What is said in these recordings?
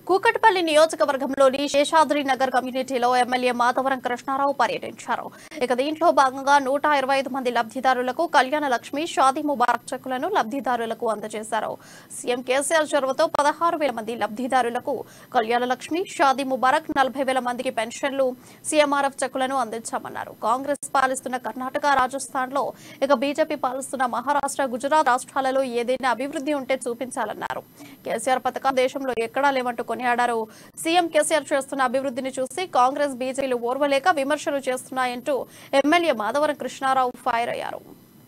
కూకట్పల్లి నియోజకవర్గంలోని శేషాద్రి నగర్ కమ్యూనిటీలో ఎమ్మెల్యే మాధవరం కృష్ణారావు పర్యటించారు ఇక దీంట్లో భాగంగా నూట ఇరవై ఐదు మంది లబ్ధిదారులకు కళ్యాణ లక్ష్మి షాదీ ముబారక్ చెక్కులను లబ్ధిదారులకు అందజేశారు సీఎం కేసీఆర్ చొరవతో పదహారు వేల మంది లబ్ధిదారులకు కళ్యాణ లక్ష్మి షాదీ ముబారక్ నలభై వేల మందికి పెన్షన్లు సీఎంఆర్ఎఫ్ చెక్కులను అందించామన్నారు కాంగ్రెస్ పాలిస్తున్న కర్ణాటక రాజస్థాన్ లో ఇక బీజేపీ పాలిస్తున్న మహారాష్ట్ర గుజరాత్ రాష్ట్రాలలో ఏదైనా అభివృద్ధి ఉంటే చూపించాలన్నారు కేసీఆర్ పథకాలు దేశంలో ఎక్కడా లేవంటూ కొనియాడారు సీఎం కేసీఆర్ చేస్తున్న అభివృద్ధిని చూసి కాంగ్రెస్ బీజేపీలు ఓర్వలేక విమర్శలు చేస్తున్నాయంటూ ఎమ్మెల్యే మాధవరం కృష్ణారావు ఫైర్ అయ్యారు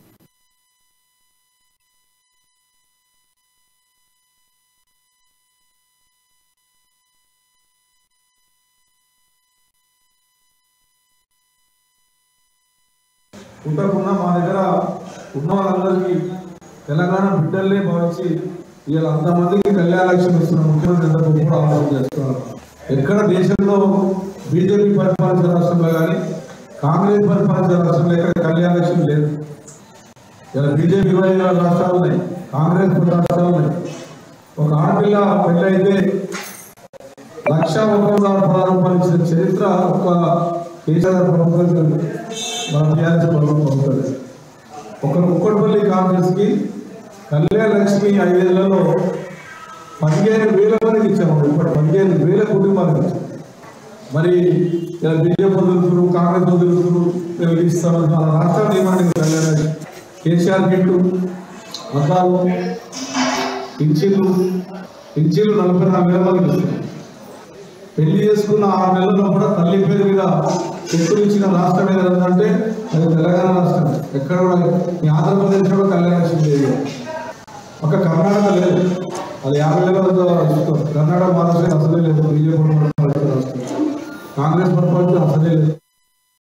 ఉండకుండా మా దగ్గర ఉన్న వాళ్ళందరికీ తెలంగాణ బిడ్డల్ని భావించి ఇవాళ అంతమందికి కళ్యాణ లక్ష్యం ఇస్తున్న ముఖ్యమంత్రి ఎంత గొప్ప కూడా ఆలోచన చేస్తున్నారు ఎక్కడ దేశంలో బీజేపీ పరిపాలించిన రాష్ట్రంలో కానీ కాంగ్రెస్ పరిపాలించిన రాష్ట్రంలో ఎక్కడ కళ్యాణ లక్ష్యం లేదు ఇలా బీజేపీ ఇరవై ఐదు రాష్ట్రాలు ఉన్నాయి కాంగ్రెస్ పది రాష్ట్రాలు ఉన్నాయి ఒక ఆడపిల్ల పెళ్ళైతే లక్ష ఒక వందల పదహారు రూపాయలు ఇచ్చిన చరిత్ర ఒక కేసీఆర్ ప్రభుత్వం మన టీఆర్ఎస్ ప్రభుత్వం అవుతుంది ఒక కుక్కడపల్లి కాంగ్రెస్ కి కళ్యాణ లక్ష్మి ఐదేళ్లలో పదిహేను వేల మందికి ఇచ్చాము ఇప్పుడు పదిహేను వేల కుటుంబాలకు ఇచ్చాము మరి ఇలా బీజేపీ వదులుతున్నారు కాంగ్రెస్ వదులుతున్నారు మేము ఇస్తాము మన రాష్ట్రాలు ఏమని కళ్యాణ లక్ష్మి కేసీఆర్ గిట్టు అద్దాలు పింఛన్లు పింఛన్లు నలభై నాలుగు వేల మందికి ఇస్తున్నాం పెళ్లి చేసుకున్న ఆరు నెలల్లో కూడా తల్లి పేరు మీద చెక్కులు ఇచ్చిన రాష్ట్రం ఏదంటే అది తెలంగాణ రాష్ట్రం ఎక్కడ కూడా ఈ ఆంధ్రప్రదేశ్ కూడా కళ్యాణ లక్ష్మి లేదు ఒక కర్ణాటక లేదు అది యాభై వేల వద్ద ఇస్తాం కర్ణాటక మహారాష్ట్ర అసలే లేదు బీజేపీ పరిపాలించిన రాష్ట్రం కాంగ్రెస్ పరిపాలించిన అసలే లేదు